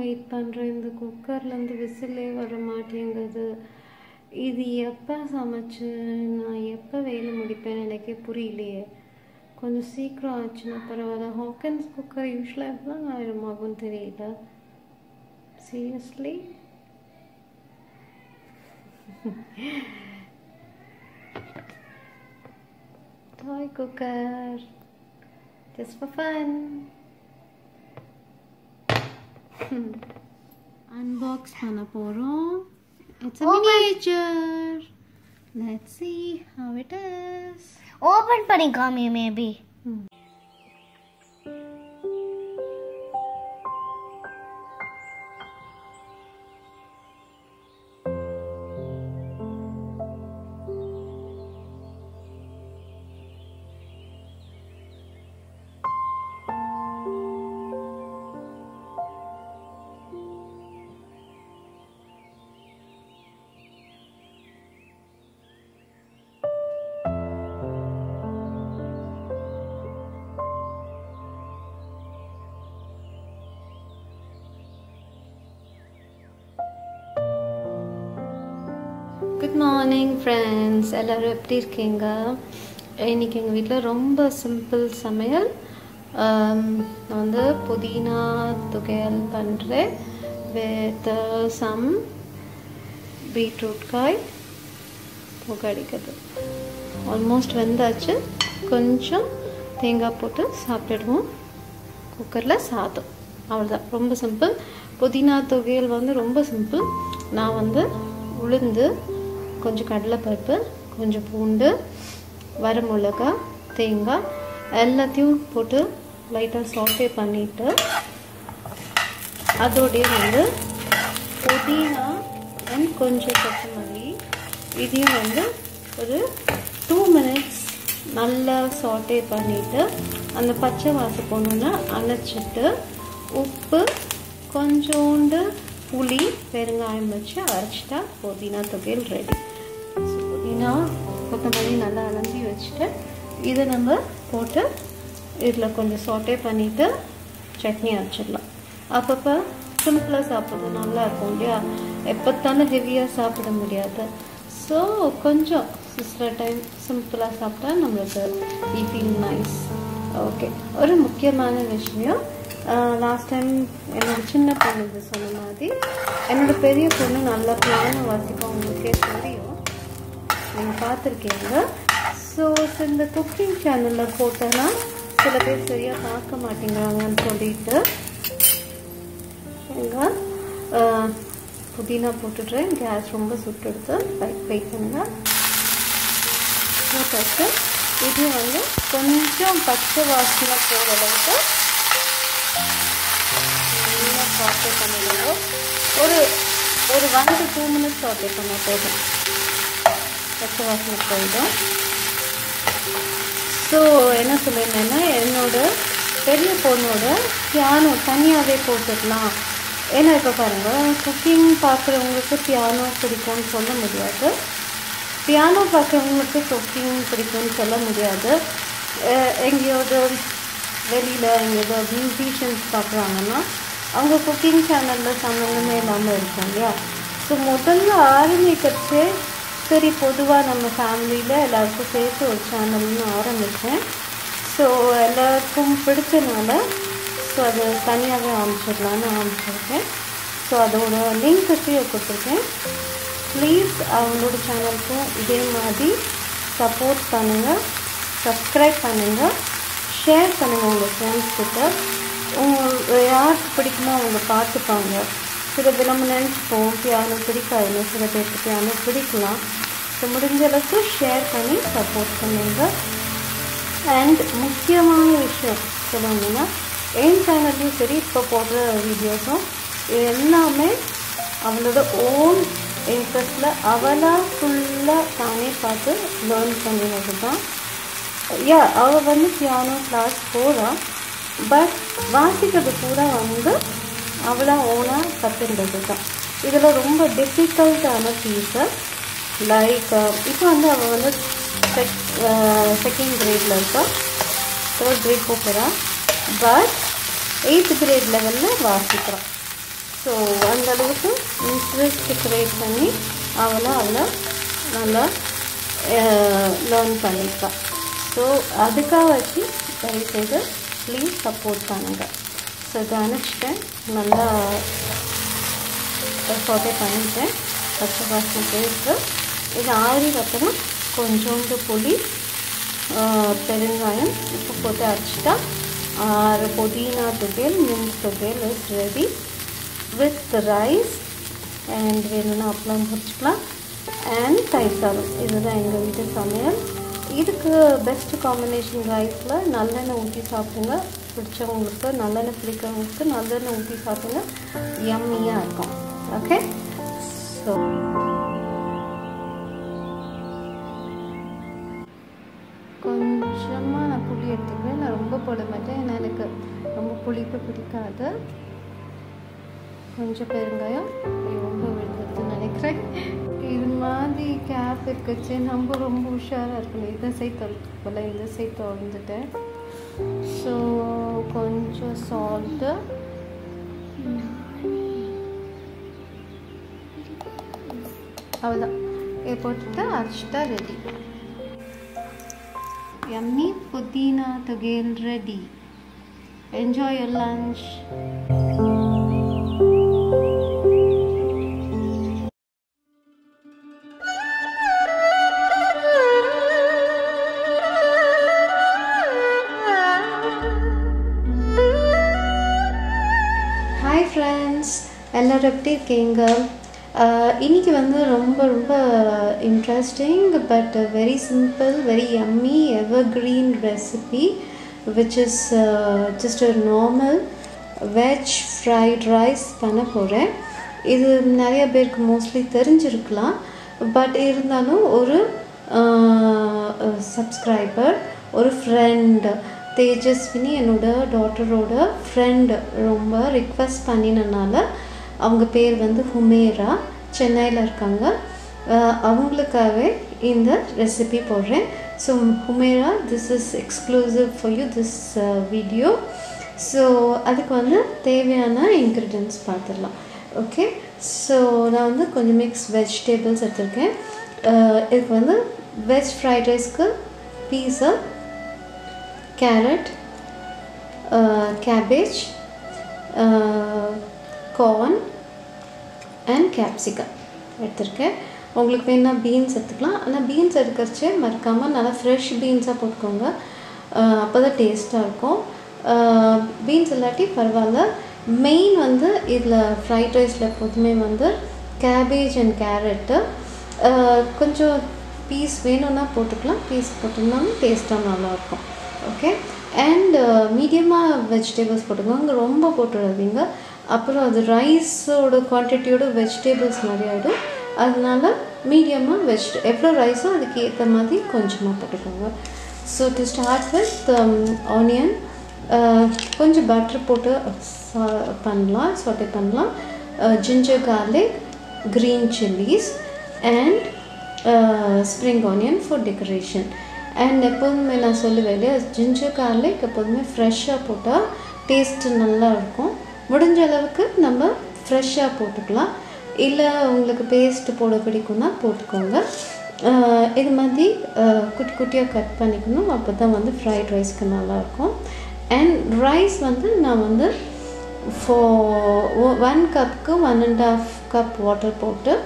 wait பண்ணுறேன் இந்த குக்கர்லேருந்து விசிலே வர மாட்டேங்குது இது எப்போ சமைச்சு நான் எப்போ வேலை முடிப்பேன் எனக்கே புரியலையே கொஞ்சம் சீக்கிரம் ஆச்சுன்னா பரவாயில்ல ஹாக்கன்ஸ் குக்கர் யூஸ்வலாக எவ்வளோ நேரம் ஆகும்னு தெரியல seriously toy cooker just for fun unbox பண்ண போறோம் it's a miniature let's see how it is open பண்ணி காமி மேபி குட் மார்னிங் ஃப்ரெண்ட்ஸ் எல்லோரும் எப்படி இருக்கீங்க இன்னைக்கு எங்கள் வீட்டில் ரொம்ப சிம்பிள் சமையல் ஆம், நான் வந்து புதினா துவையல் பண்ணுறேன் வித் சம் பீட்ரூட் காய் புகடிக்கிறது ஆல்மோஸ்ட் வெந்தாச்சு கொஞ்சம் தேங்காய் போட்டு சாப்பிட்டுடுவோம் குக்கரில் சாதம் அவ்வளோதான் ரொம்ப சிம்பிள் புதினா துவையல் வந்து ரொம்ப சிம்பிள் நான் வந்து உளுந்து கொஞ்சம் கடலைப்பருப்பு கொஞ்சம் பூண்டு வரமிளகா தேங்காய் எல்லாத்தையும் போட்டு லைட்டாக சாட்டே பண்ணிவிட்டு அதோடைய வந்து புதினா அண்ட் கொஞ்சம் கொத்தமல்லி இதையும் வந்து ஒரு டூ மினிட்ஸ் நல்லா சாட்டே பண்ணிவிட்டு அந்த பச்சை வாசம் போனோன்னா அணைச்சிட்டு உப்பு கொஞ்சோண்டு புளி பெருங்காயம் வச்சு அரைச்சிட்டா புதினா துவையல் ரெடி புதினா கொத்தமல்லி நல்லா அலம்பி வச்சுட்டு இதை நம்ம போட்டு இதில் கொஞ்சம் சாட்டே பண்ணிவிட்டு சட்னி அரைச்சிடலாம் அப்பப்போ சிம்பிளாக சாப்பிட்றது நல்லா இருக்கும் இல்லையா எப்போத்தாலும் ஹெவியாக சாப்பிட முடியாது ஸோ கொஞ்சம் சில டைம் சிம்பிளாக சாப்பிட்டா நம்மளுக்கு வி ஃபீல் நைஸ் ஓகே ஒரு முக்கியமான விஷயம் லாஸ்ட் டைம் என்னோட சின்ன பொண்ணு இது சொன்ன மாதிரி என்னோட பெரிய பொண்ணு நல்லா பிளான வாசிக்கும் உங்களுக்கே தெரியும் நீங்கள் பார்த்துருக்கீங்க ஸோ இந்த குக்கிங் சேனலில் போட்டேன்னா சில பேர் சரியாக பார்க்க மாட்டேங்கிறாங்கன்னு சொல்லிட்டு இங்க, ஆஹ், புதினா போட்டுடுறேன் கேஸ் ரொம்ப சுட்டு எடுத்து வெயிட் வெயிட் பண்ணுங்க போட்டாச்சு இது வந்து கொஞ்சம் பச்சை வாசனை போகிற அளவுக்கு நல்லா சாட்டே பண்ணிடுவோம் ஒரு ஒரு ஒன் டு டூ மினிட்ஸ் சாட்டே பண்ண போதும் பச்சை வாசனை போயிடும் ஸோ என்ன சொல்லியிருந்தேன்னா என்னோட பெரிய பொண்ணோட பியானோ தனியாகவே போட்டுடலாம் ஏன்னா இப்போ பாருங்கள் குக்கிங் பார்க்குறவங்களுக்கு பியானோ பிடிக்கும்னு சொல்ல முடியாது பியானோ பார்க்குறவங்களுக்கு குக்கிங் பிடிக்கும்னு சொல்ல முடியாது அஹ் எங்கேயாவது வெளியில் எங்கேயாவது மியூசிஷியன்ஸ் பார்க்குறாங்கன்னா அவங்க குக்கிங் சேனலில் சம்மந்தமே இல்லாமல் இருக்கும் இல்லையா ஸோ முதல்ல ஆரம்பிக்கிறச்சே சரி பொதுவாக நம்ம ஃபேமிலியில் எல்லாருக்கும் சேர்த்து ஒரு சேனல்னு ஆரம்பித்தேன் ஸோ எல்லாருக்கும் பிடிச்சனால ஸோ அது தனியாகவே ஆரம்பிச்சிடலான்னு ஆரம்பிச்சிருக்கேன் ஸோ அதோட லிங்க் கீழே கொடுத்துருக்கேன் ப்ளீஸ் அவங்களோட சேனலுக்கும் இதே மாதிரி சப்போர்ட் பண்ணுங்கள் சப்ஸ்கிரைப் பண்ணுங்கள் ஷேர் பண்ணுங்கள் உங்கள் ஃப்ரெண்ட்ஸ் கிட்ட உங்கள் யாருக்கு பிடிக்குமோ அவங்க பார்த்துப்பாங்க சில பேர் நம்ம நினச்சிப்போம் பியானோ பிடிக்காதுன்னு சில பேருக்கு பியானோ பிடிக்கலாம் ஸோ முடிஞ்ச அளவுக்கு ஷேர் பண்ணி சப்போர்ட் பண்ணுங்கள் அண்ட் முக்கியமான விஷயம் சொல்லணும்னா என் சேனல்லையும் சரி இப்போ போடுற வீடியோஸும் இது எல்லாமே அவளோட ஓன் இன்ட்ரெஸ்டில் அவளாக ஃபுல்லாக தானே பார்த்து லேர்ன் பண்ணினது தான் யா அவள் வந்து பியானோ கிளாஸ் போகிறா பட் வாசிக்கிறது பூரா வந்து அவளாக ஓனாக கற்றுக்கிறது தான் இதில் ரொம்ப டிஃபிகல்ட்டான பீஸை லைக் இப்போ வந்து அவள் வந்து செக் செகண்ட் கிரேடில் இருக்கா தேர்ட் கிரேட் போகிறா பட் எயித் கிரேட் லெவலில் வாசிக்கிறான் ஸோ அந்த அளவுக்கு இன்ட்ரெஸ்ட் க்ரியேட் பண்ணி அவளை அவளை நல்லா லேர்ன் பண்ணியிருக்கா ஸோ அதுக்காக வச்சு தயவுசெய்து ப்ளீஸ் சப்போர்ட் பண்ணுங்கள் ஸோ இதை அனுப்பிச்சிட்டேன் நல்லா சோட்டே பண்ணிட்டேன் பச்சை வாசனை போயிருக்கு இது ஆறி அப்புறம் கொஞ்சோண்டு புளி பெருங்காயம் உப்பு போட்டு அரைச்சிட்டா ஆறு புதினா துகையல் மின்ட் துகையல் is ready with rice and வேணும்னா அப்பளம் பிடிச்சிக்கலாம் அண்ட் தயிர் சாதம் இதுதான் எங்கள் வீட்டு சமையல் இதுக்கு பெஸ்ட் காம்பினேஷன் ரைஸில் நல்லெண்ணெய் ஊற்றி சாப்பிடுங்க பிடிச்சவங்களுக்கு நல்லெண்ணெய் பிடிக்கிறவங்களுக்கு நல்லெண்ணெய் ஊற்றி சாப்பிடுங்க யம்மியாக இருக்கும் ஓகே ஸோ கொஞ்சமாக நான் புளி எடுத்துக்குவேன் நான் ரொம்ப போட மாட்டேன் ஏன்னா எனக்கு ரொம்ப புளிப்பு பிடிக்காது கொஞ்சம் பெருங்காயம் ரொம்ப விழுந்ததுன்னு நினைக்கிறேன் இது மாதிரி கேப் இருக்குச்சு நம்ம ரொம்ப உஷாராக இருக்கணும் இதை சைட் போல் இந்த சைட் வந்துட்டேன் ஸோ கொஞ்சம் சால்ட்டு அவ்வளோதான் இதை போட்டுட்டு அரைச்சிட்டா ready yummy pudina again ready enjoy your lunch hi friends எல்லோரும் எப்படி இருக்கீங்க இன்றைக்கி வந்து ரொம்ப ரொம்ப interesting but very simple very yummy evergreen recipe which is just ஒரு நார்மல் வெஜ் ஃப்ரைட் ரைஸ் பண்ண போகிறேன் இது நிறைய பேருக்கு மோஸ்ட்லி தெரிஞ்சிருக்கலாம் பட் இருந்தாலும் ஒரு சப்ஸ்கிரைபர் ஒரு ஃப்ரெண்ட் தேஜஸ்வினி என்னோட டாட்டரோட ஃப்ரெண்டு ரொம்ப ரிக்வெஸ்ட் பண்ணினனால அவங்க பேர் வந்து ஹுமேரா சென்னையில் இருக்காங்க அவங்களுக்காகவே இந்த ரெசிபி போடுறேன் so Humera this is exclusive for you this video so அதுக்கு வந்து தேவையான இன்க்ரீடியன்ஸ் பார்த்துடலாம் ஓகே ஸோ நான் வந்து கொஞ்சம் மிக்ஸ் வெஜிடபிள்ஸ் எடுத்திருக்கேன் இதுக்கு வந்து வெஜ் ஃப்ரைட் ரைஸ்க்கு peas carrot cabbage corn and capsicum எடுத்திருக்கேன் உங்களுக்கு வேணா பீன்ஸ் எடுத்துக்கலாம் ஆனால் பீன்ஸ் எடுக்கிறச்சே மறக்காமல் நல்லா ஃப்ரெஷ் பீன்ஸாக போட்டுக்கோங்க அப்போ தான் டேஸ்ட்டாக இருக்கும் பீன்ஸ் இல்லாட்டி பரவாயில்ல மெயின் வந்து இதில் ஃப்ரைட் ரைஸில் எப்போதுமே வந்து கேபேஜ் அண்ட் கேரட்டு கொஞ்சம் பீஸ் வேணும்னா போட்டுக்கலாம் பீஸ் போட்டிருந்தாலும் டேஸ்ட்டாக நல்லாயிருக்கும் ஓகே அண்ட் மீடியமாக வெஜிடபிள்ஸ் போட்டுக்கோங்க ரொம்ப போட்டுடாதீங்க அப்புறம் அது ரைஸோட குவான்டிட்டியோட வெஜிடபிள்ஸ் நிறைய ஆகிடும் அதனால மீடியமாக வெஜ் எவ்வளோ ரைஸோ அதுக்கு ஏற்ற மாதிரி கொஞ்சமாக போட்டுக்கோங்க so to start with onion கொஞ்சம் பட்டர் போட்டு பண்ணலாம் சாட்டே பண்ணலாம் ginger garlic green chillies and spring onion for decoration and எப்போதுமே நான் சொல்லுவேன் இல்லையா ஜிஞ்சர் கார்லிக் எப்போதுமே ஃப்ரெஷ்ஷாக போட்டால் டேஸ்ட்டு நல்லா இருக்கும் முடிஞ்ச அளவுக்கு நம்ம ஃப்ரெஷ்ஷாக போட்டுக்கலாம் இல்லை உங்களுக்கு பேஸ்ட்டு போட பிடிக்கும்னா போட்டுக்கோங்க இது மாதிரி குட்டி குட்டியாக கட் பண்ணிக்கணும் அப்போ தான் வந்து ஃப்ரைட் ரைஸ்க்கு நல்லாயிருக்கும் அண்ட் ரைஸ் வந்து நான் வந்து ஃபோ ஒன் கப்புக்கு one and half cup water போட்டு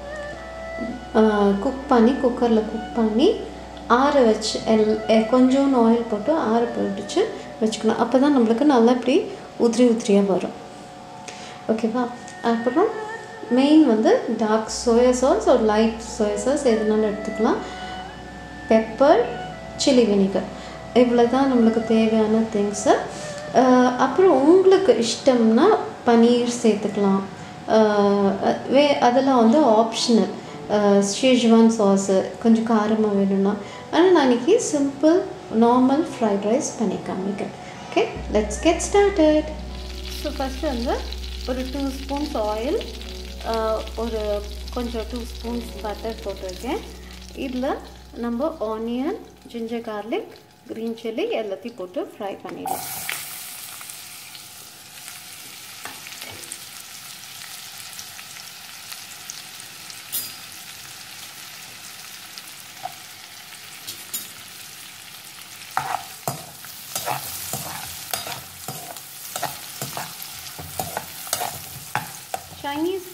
குக் பண்ணி குக்கரில் குக் பண்ணி ஆற வச்சு எல் கொஞ்சோண்டு ஆயில் போட்டு ஆற போட்டுச்சு வச்சுக்கணும் அப்போ தான் நம்மளுக்கு நல்லா இப்படி உதிரி உதிரியாக வரும் ஓகேவா அப்புறம் மெயின் வந்து டார்க் சோயா சாஸ் ஒரு லைட் சோயா சாஸ் எதுனாலும் எடுத்துக்கலாம் பெப்பர் சில்லி வினிகர் இவ்வளோ தான் நம்மளுக்கு தேவையான திங்ஸு அப்புறம் உங்களுக்கு இஷ்டம்னா பன்னீர் சேர்த்துக்கலாம் வே அதெல்லாம் வந்து ஆப்ஷனல் ஷேஜ்வான் சாஸு கொஞ்சம் காரமாக வேணும்னா ஆனால் நான் இன்றைக்கி சிம்பிள் நார்மல் ஃப்ரைட் ரைஸ் பண்ணி காமிக்கிறேன் okay let's get started so first வந்து ஒரு டூ ஸ்பூன்ஸ் ஆயில் ஒரு கொஞ்சம் டூ ஸ்பூன்ஸ் பட்டர் போட்டிருக்கேன் இதில் நம்ம onion ginger garlic green chilli எல்லாத்தையும் போட்டு ஃப்ரை பண்ணிடலாம்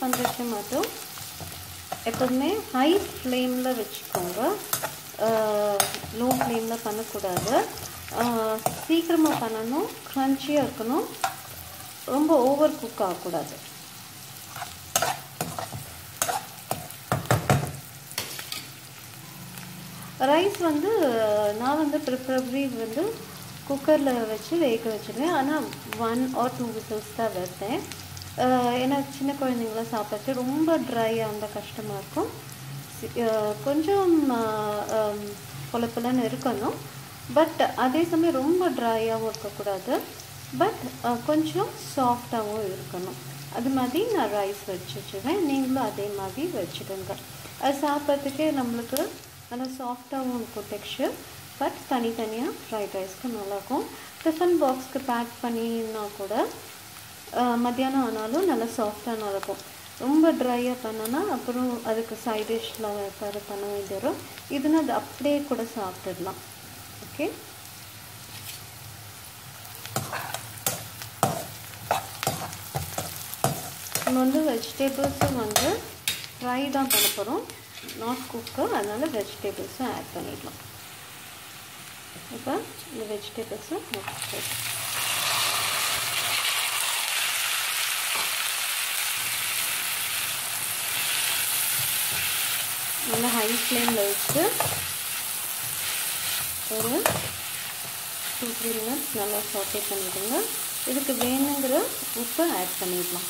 பண்ணுறதுக்கு மட்டும் எப்போதுமே ஹை ஃப்ளேமில் வச்சுக்கோங்க லோ ஃப்ளேமில் பண்ணக்கூடாது சீக்கிரமாக பண்ணணும் க்ரன்ச்சியாக இருக்கணும் ரொம்ப ஓவர் குக் ஆகக்கூடாது ரைஸ் வந்து நான் வந்து ப்ரிஃபரபிளி வந்து குக்கரில் வச்சு வேக வச்சுருவேன் ஆனால் ஒன் ஆர் டூ விசில்ஸ் தான் வைப்பேன் ஏன்னா சின்ன குழந்தைங்களாம் சாப்பிட்றது ரொம்ப ட்ரையாக இருந்தால் கஷ்டமாக இருக்கும் கொஞ்சம் பொலப்பலன்னு இருக்கணும் பட் அதே சமயம் ரொம்ப ட்ரையாகவும் இருக்கக்கூடாது பட் கொஞ்சம் சாஃப்டாகவும் இருக்கணும் அது மாதிரி நான் ரைஸ் வச்சு வச்சுருவேன் நீங்களும் அதே மாதிரி வச்சுடுங்க அது சாப்பிட்றதுக்கே நம்மளுக்கு நல்லா சாஃப்டாகவும் இருக்கும் டெக்ஸ்சர் பட் தனித்தனியாக ஃப்ரைட் ரைஸ்க்கு நல்லாயிருக்கும் டிஃபன் பாக்ஸ்க்கு பேக் பண்ணினா கூட மத்தியானம் ஆனாலும் நல்லா சாஃப்டாக இருக்கும் ரொம்ப ட்ரையாக பண்ணோன்னா அப்புறம் அதுக்கு சைட் டிஷ்லாம் வேறு பண்ண வேண்டியரும் இதுனா அது அப்படியே கூட சாப்பிட்டுடலாம் ஓகே நம்ம வந்து வெஜிடபிள்ஸும் வந்து ஃப்ரை தான் பண்ண போகிறோம் நாட் குக்கு அதனால் வெஜிடபிள்ஸும் ஆட் பண்ணிடலாம் இப்போ இந்த வெஜிடபிள்ஸும் நல்லா ஹை ஃப்ளேமில் வச்சு ஒரு டூ த்ரீ மினிட்ஸ் நல்லா சாட்டே பண்ணிவிடுங்க இதுக்கு வேணுங்கிற உப்பு ஆட் பண்ணிடலாம்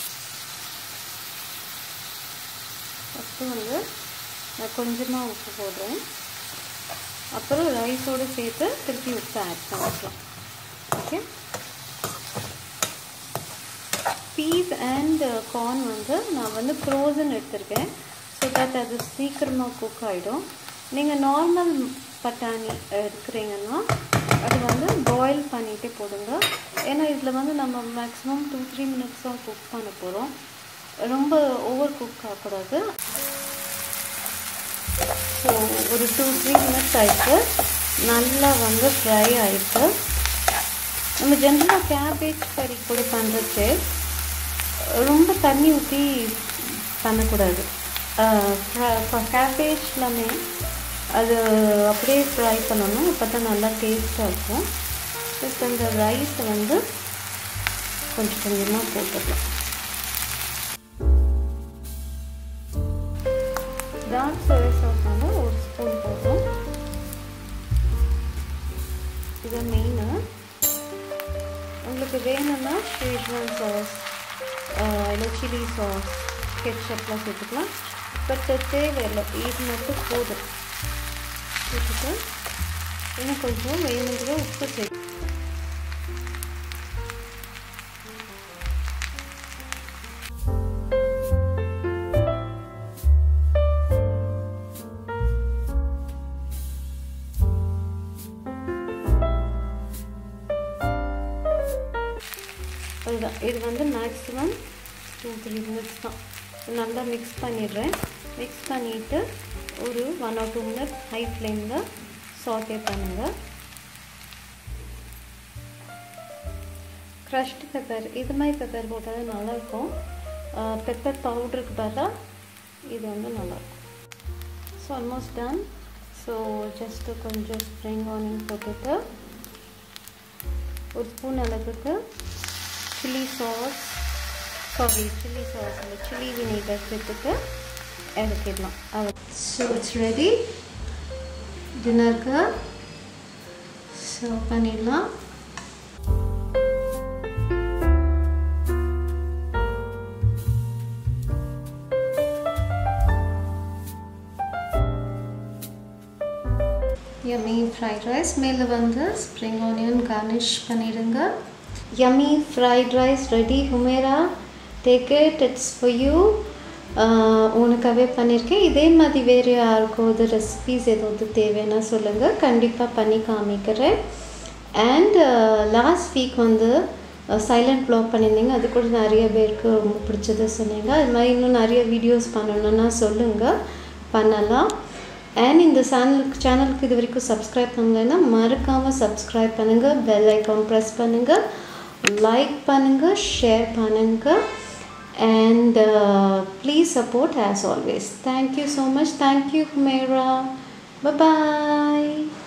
ஃபஸ்ட்டு வந்து நான் கொஞ்சமாக உப்பு போடுறேன் அப்புறம் ரைஸோடு சேர்த்து திருப்பி உப்பு ஆட் பண்ணிக்கலாம் ஓகே பீஸ் அண்ட் கார்ன் வந்து நான் வந்து ஃப்ரோசன் எடுத்திருக்கேன் ஸோ தட் அது சீக்கிரமாக குக் ஆகிடும் நீங்கள் நார்மல் பட்டாணி எடுக்கிறீங்கன்னா அது வந்து பாயில் பண்ணிகிட்டே போடுங்க ஏன்னா இதில் வந்து நம்ம மேக்ஸிமம் டூ த்ரீ மினிட்ஸ் தான் குக் பண்ண போகிறோம் ரொம்ப ஓவர் குக் ஆகக்கூடாது ஸோ ஒரு டூ த்ரீ மினிட்ஸ் ஆயிடுச்சு நல்லா வந்து ஃப்ரை ஆயிடுச்சு நம்ம ஜென்ரலாக கேபேஜ் கறி கூட பண்ணுறது ரொம்ப தண்ணி ஊற்றி பண்ணக்கூடாது கேபேஜ் எல்லாமே அது அப்படியே ஃப்ரை பண்ணணும் அப்போ தான் நல்லா டேஸ்ட்டாக இருக்கும் ப்ளஸ் அந்த ரைஸை வந்து கொஞ்சம் கொஞ்சமாக போட்டுடலாம் டார்க் சோயா சாஸ் வந்து ஒரு ஸ்பூன் போதும் இது மெயினு உங்களுக்கு வேணும்னா ஷேஸ்வான் சாஸ் இல்லை சில்லி சாஸ் கெட்சப்லாம் சேர்த்துக்கலாம் பட் தேவையில்லை இது மட்டும் போதும் சேர்த்துட்டு இன்னும் கொஞ்சம் வேணுங்கிற உப்பு சேர்த்து அதுதான் இது வந்து மேக்ஸிமம் டூ த்ரீ மினிட்ஸ் தான் நல்லா மிக்ஸ் பண்ணிடுறேன் மிக்ஸ் பண்ணிவிட்டு ஒரு one or two minutes high ஃப்ளேமில் சாட்டே பண்ணுங்கள் க்ரஷ்டு பெப்பர் இது மாதிரி பெப்பர் போட்டால் நல்லாயிருக்கும் பெப்பர் பவுடருக்கு பதிலாக இது வந்து நல்லாயிருக்கும் so almost done so just கொஞ்சம் ஸ்ப்ரிங் ஆனியன் போட்டுட்டு ஒரு ஸ்பூன் அளவுக்கு chilli sauce sorry chilli sauce இல்லை சில்லி வினீகர் சேர்த்துட்டு இறக்கிடலாம் ஸோ இட்ஸ் ரெடி டின்னருக்கு சர்வ் பண்ணிடலாம் யம்மி ஃப்ரைட் ரைஸ் மேலே வந்து ஸ்ப்ரிங் ஆனியன் கார்னிஷ் பண்ணிடுங்க yummy fried rice ready Humera take it it's for you உனக்காகவே பண்ணியிருக்கேன் இதே மாதிரி வேறு யாருக்காவது ரெசிபீஸ் ஏதாவது தேவைன்னா சொல்லுங்கள் கண்டிப்பாக பண்ணி காமிக்கிறேன் அண்ட் லாஸ்ட் வீக் வந்து சைலண்ட் ப்ளாக் பண்ணியிருந்தீங்க அது கூட நிறைய பேருக்கு ரொம்ப பிடிச்சது சொன்னீங்க அது மாதிரி இன்னும் நிறைய வீடியோஸ் பண்ணணுன்னா சொல்லுங்கள் பண்ணலாம் அண்ட் இந்த சேனலுக்கு சேனலுக்கு இது வரைக்கும் சப்ஸ்கிரைப் பண்ணலைன்னா மறக்காமல் சப்ஸ்கிரைப் பண்ணுங்கள் பெல் ஐக்கான் ப்ரெஸ் பண்ணுங்கள் லைக் பண்ணுங்கள் ஷேர் பண்ணுங்கள் and uh, please support as always thank you so much thank you humaira bye bye